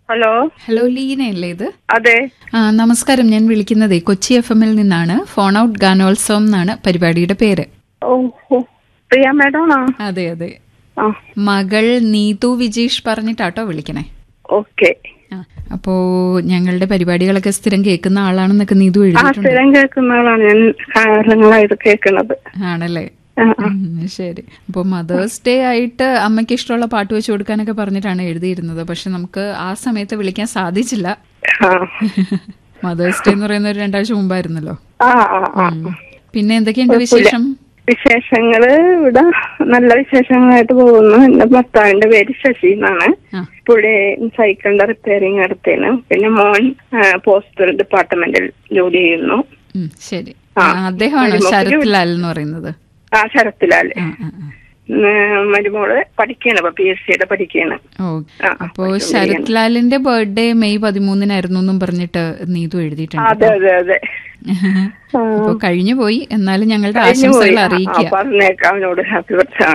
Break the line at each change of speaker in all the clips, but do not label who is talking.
Hello
hello ലീനയല്ലേ ഇത്
അതെ
ആ നമസ്കാരം ഞാൻ വിളിക്കുന്നതേ കൊച്ചി എഫ് എമ്മിൽ നിന്നാണ് ഫോൺ ഔട്ട് ഗാനോത്സവം എന്നാണ് പരിപാടിയുടെ പേര്
ഓ ഓ പ്രിയ മേഡമാണോ
അതെ അതെ
ആ
മകൾ നീതു വിജീഷ് പറഞ്ഞിട്ടാട്ടോ വിളിക്കണേ
ഓക്കെ
ആ, അപ്പോ ഞങ്ങളുടെ പരിപാടികളൊക്കെ സ്ഥിരം കേൾക്കുന്ന ആളാണെന്നൊക്കെ നീതു
ആ
എഴുതിയിട്ടുണ്ട്
സ്ഥിരം കേൾക്കുന്ന ആളാണ് ഞാൻ കാലങ്ങളായിട്ട് കേൾക്കുന്നത്
ആണല്ലേ
ആ, ആ.
ഉം, ശരി അപ്പൊ മദേഴ്സ് ഡേ ആയിട്ട് അമ്മയ്ക്ക് ഇഷ്ടമുള്ള പാട്ട് വെച്ച് കൊടുക്കാനൊക്കെ പറഞ്ഞിട്ടാണ് എഴുതിയിരുന്നത് പക്ഷെ നമുക്ക് ആ സമയത്ത് വിളിക്കാൻ സാധിച്ചില്ല
ആ
മദേഴ്സ് ഡേ എന്ന് പറയുന്ന ഒരു രണ്ടാഴ്ച മുമ്പായിരുന്നല്ലോ
ആ ആ ആ
ഉം. പിന്നെ എന്തൊക്കെയുണ്ട് വിശേഷം
വിശേഷങ്ങള് ഇവിടെ നല്ല വിശേഷങ്ങളായിട്ട് പോകുന്നു എന്റെ ഭർത്താവിന്റെ പേര് ശശി എന്നാണ്
ആ
പുള്ളി സൈക്കിളിന്റെ റിപ്പയറിങ് നടത്തേന് പിന്നെ മോൻ പോസ്റ്റൽ ഡിപ്പാർട്ട്മെന്റിൽ ജോലി ചെയ്യുന്നു
ഉം, ശരി
ആ.
ആ, അദ്ദേഹമാണോ
മരുമക്കൾക്ക്
ശരത് ലാൽ എന്ന് പറയുന്നത്
ആ ശരത്തിലാല്
ആ, ആ, ആ.
ഉം, മരുമോള് പഠിക്കാണ് ഇപ്പൊ പി എസ് സിയുടെ പഠിക്കാണ്
ഓ
ആ,
അപ്പോ ശരത് ലാലിന്റെ ബർത്ത്ഡേ മെയ് പതിമൂന്നിനായിരുന്നു എന്നും പറഞ്ഞിട്ട് നീതു എഴുതിയിട്ടുണ്ട്
അതെ അതെ അതെ ആ.
അപ്പൊ കഴിഞ്ഞു പോയി എന്നാലും ഞങ്ങളുടെ
കഴിഞ്ഞു പോയി.
ആശംസകൾ
ആ,
അറിയിക്കുക
ആ, പറഞ്ഞേക്കാം അവനോട് ഹാപ്പി ബർത്ത്ഡേ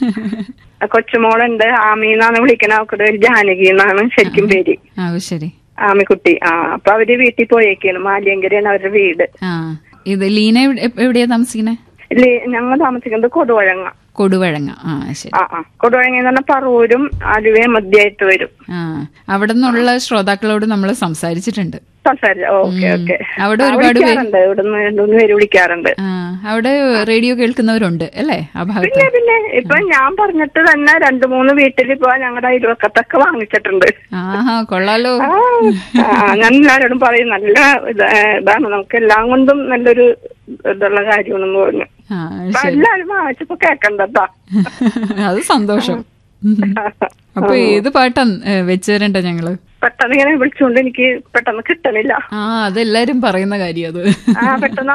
ആ കൊച്ചുമോളുണ്ട് ആമിന്നാണ് വിളിക്കണ അവക്കടെ ഒരു ജാനകി എന്നാണ് ശരിക്കും പേര്
ആ ഓ, ശരി
ആമിക്കുട്ടി ആ അപ്പൊ അവര് വീട്ടിൽ പോയേക്കാണ് മാലിയങ്കരയാണ് അവരുടെ വീട്
ആ ഇത് ലീന എവിടെ- എ- എവിടെയാ താമസിക്കണേ
ഇല്ലേ ഞങ്ങൾ താമസിക്കുന്നത് കൊടുവഴങ്ങ
കൊടുവഴങ്ങ ആ ശരി
ആ ആ കൊടുവഴങ്ങ എന്ന് പറഞ്ഞാൽ പറവൂരും ആലുവയും മധ്യമായിട്ട് വരും
ആ അവിടെ നിന്നുള്ള ശ്രോതാക്കളോട് നമ്മൾ സംസാരിച്ചിട്ടുണ്ട്
സംസാരിച്ച ഓക്കെ ഓക്കെ
അവിടെ ഒരുപാട് പേര്
വിളിക്കാറുണ്ട് ഇവിടുന്ന് രണ്ടുമൂന്ന് പേര് വിളിക്കാറുണ്ട്
ആ അവിടെ റേഡിയോ കേൾക്കുന്നവരുണ്ട് അല്ലേ ആ ഭാഗത്ത്
പിന്നെ പിന്നെ ഇപ്പൊ ഞാൻ പറഞ്ഞിട്ട് തന്നെ രണ്ടു മൂന്ന് വീട്ടിൽ ഇപ്പൊ ഞങ്ങളുടെ അയൽവക്കത്തൊക്കെ വാങ്ങിച്ചിട്ടുണ്ട്
ആഹാ കൊള്ളാലോ
ആ, ആ, ഞാൻ എല്ലാവരോടും പറയും നല്ല ഇത്, ഏ, ഇതാണ് നമുക്ക് എല്ലാം കൊണ്ടും നല്ലൊരു ഇതുള്ള കാര്യമാണെന്ന് പറഞ്ഞു
ആ
അപ്പൊ
ശരി
എല്ലാരും വാങ്ങിച്ചപ്പോ കേക്കണ്ടട്ടാ
അത് സന്തോഷം ഉം. അപ്പൊ ഏത് പാട്ടാ ഏ, വെച്ച് തരണ്ട ഞങ്ങള്
പെട്ടെന്ന് ഇങ്ങനെ വിളിച്ചുകൊണ്ട് എനിക്ക് പെട്ടെന്ന് കിട്ടണില്ല
ആ അതെല്ലാരും പറയുന്ന കാര്യം അത്
ആ പെട്ടെന്ന്